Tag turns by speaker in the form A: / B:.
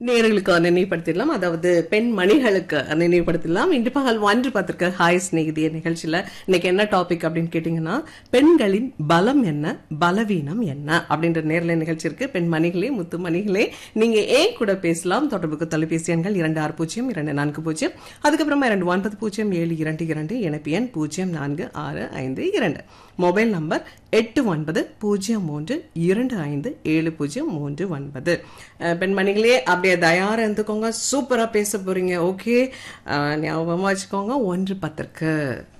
A: நேர்களுக்கு நினைவுபடுத்திடலாம் அதாவது பெண் மணிகளுக்கு நினைவுபடுத்திடலாம் இன்று பகல் ஒன்று பார்த்திருக்க ஹாய் ஸ்நேகிதிய நிகழ்ச்சியில இன்னைக்கு என்ன டாபிக் அப்படின்னு கேட்டீங்கன்னா பெண்களின் பலம் என்ன பலவீனம் என்ன அப்படின்ற நேரில் நிகழ்ச்சி இருக்கு பெண் மணிகளே முத்து மணிகளே நீங்க ஏன் கூட பேசலாம் தொடர்புக்கு தொலைபேசி எண்கள் இரண்டு ஆறு பூஜ்ஜியம் இரண்டு நான்கு பூஜ்ஜியம் அதுக்கப்புறமா இரண்டு ஒன்பது பூஜ்ஜியம் ஏழு இரண்டு இரண்டு இணைப்பு எண் பூஜ்ஜியம் நான்கு ஆறு ஐந்து இரண்டு மொபைல் நம்பர் எட்டு ஒன்பது பூஜ்ஜியம் மூன்று இரண்டு ஐந்து ஏழு பூஜ்ஜியம் மூன்று ஒன்பது அஹ் பெண்மணிகளே அப்படியே தயாரா இருந்துக்கோங்க சூப்பரா பேச போறீங்க ஓகே ஞாபகமா வச்சுக்கோங்க ஒன்று பத்திற்கு